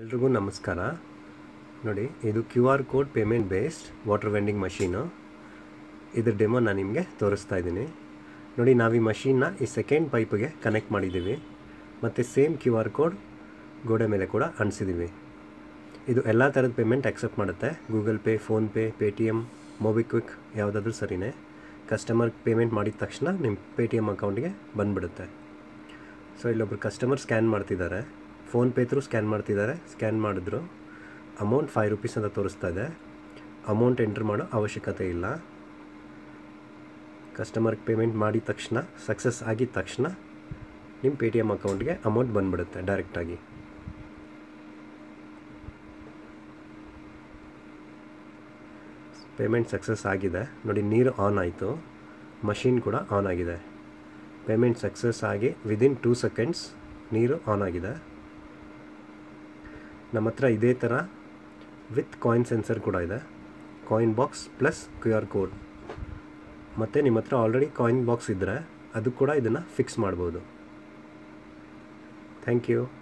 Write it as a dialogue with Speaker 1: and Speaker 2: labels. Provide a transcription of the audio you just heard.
Speaker 1: ಎಲ್ರಿಗೂ ನಮಸ್ಕಾರ ನೋಡಿ ಇದು Q R code payment based water vending machine ಇದ್ರ ಡೆಮೋ ನಾನು ನಿಮಗೆ ತೋರಿಸ್ತಾ ಇದ್ದೀನಿ ನೋಡಿ ನಾವು ಈ ಮಷೀನ್ನ ಈ ಸೆಕೆಂಡ್ ಪೈಪ್ಗೆ ಕನೆಕ್ಟ್ ಮಾಡಿದ್ದೀವಿ ಮತ್ತು ಸೇಮ್ ಕ್ಯೂ ಆರ್ ಕೋಡ್ ಗೋಡೆ ಮೇಲೆ ಕೂಡ ಅಂಟಿಸಿದ್ದೀವಿ ಇದು ಎಲ್ಲ ಥರದ ಪೇಮೆಂಟ್ ಆಕ್ಸೆಪ್ಟ್ ಮಾಡುತ್ತೆ Google Pay PhonePe Paytm MobiKwik ಯಾವುದಾದ್ರೂ ಸರಿನೇ ಕಸ್ಟಮರ್ ಪೇಮೆಂಟ್ ಮಾಡಿದ ತಕ್ಷಣ ನಿಮ್ಮ ಪೇ ಟಿ ಎಮ್ ಅಕೌಂಟ್ಗೆ ಬಂದುಬಿಡುತ್ತೆ ಸೊ ಇಲ್ಲೊಬ್ರು ಕಸ್ಟಮರ್ ಸ್ಕ್ಯಾನ್ ಮಾಡ್ತಿದ್ದಾರೆ ಫೋನ್ಪೇ ತ್ರೂ ಸ್ಕ್ಯಾನ್ ಮಾಡ್ತಿದ್ದಾರೆ ಸ್ಕ್ಯಾನ್ ಮಾಡಿದ್ರು ಅಮೌಂಟ್ ಫೈವ್ ರುಪೀಸ್ ಅಂತ ತೋರಿಸ್ತಾ ಇದೆ ಅಮೌಂಟ್ ಎಂಟ್ರ್ ಮಾಡೋ ಅವಶ್ಯಕತೆ ಇಲ್ಲ ಕಸ್ಟಮರ್ಗೆ ಪೇಮೆಂಟ್ ಮಾಡಿದ ತಕ್ಷಣ ಸಕ್ಸಸ್ ಆಗಿದ ತಕ್ಷಣ ನಿಮ್ಮ ಪೇ ಟಿ ಎಮ್ ಅಕೌಂಟ್ಗೆ ಅಮೌಂಟ್ ಬಂದ್ಬಿಡುತ್ತೆ ಡೈರೆಕ್ಟಾಗಿ ಪೇಮೆಂಟ್ ಸಕ್ಸಸ್ ಆಗಿದೆ ನೋಡಿ ನೀರು ಆನ್ ಆಯಿತು ಮಷೀನ್ ಕೂಡ ಆನ್ ಆಗಿದೆ ಪೇಮೆಂಟ್ ಸಕ್ಸಸ್ ಆಗಿ ವಿದಿನ್ ಟೂ ಸೆಕೆಂಡ್ಸ್ ನೀರು ಆನ್ ಆಗಿದೆ ನಮ್ಮ ಹತ್ರ ಇದೇ ಥರ ವಿತ್ ಕಾಯಿನ್ ಸೆನ್ಸರ್ ಕೂಡ ಇದೆ coin box plus Q R code ಮತ್ತು ನಿಮ್ಮ ಹತ್ರ ಆಲ್ರೆಡಿ ಕಾಯಿನ್ ಬಾಕ್ಸ್ ಇದ್ದರೆ ಅದು ಕೂಡ ಇದನ್ನು ಫಿಕ್ಸ್ ಮಾಡ್ಬೋದು ಥ್ಯಾಂಕ್ ಯು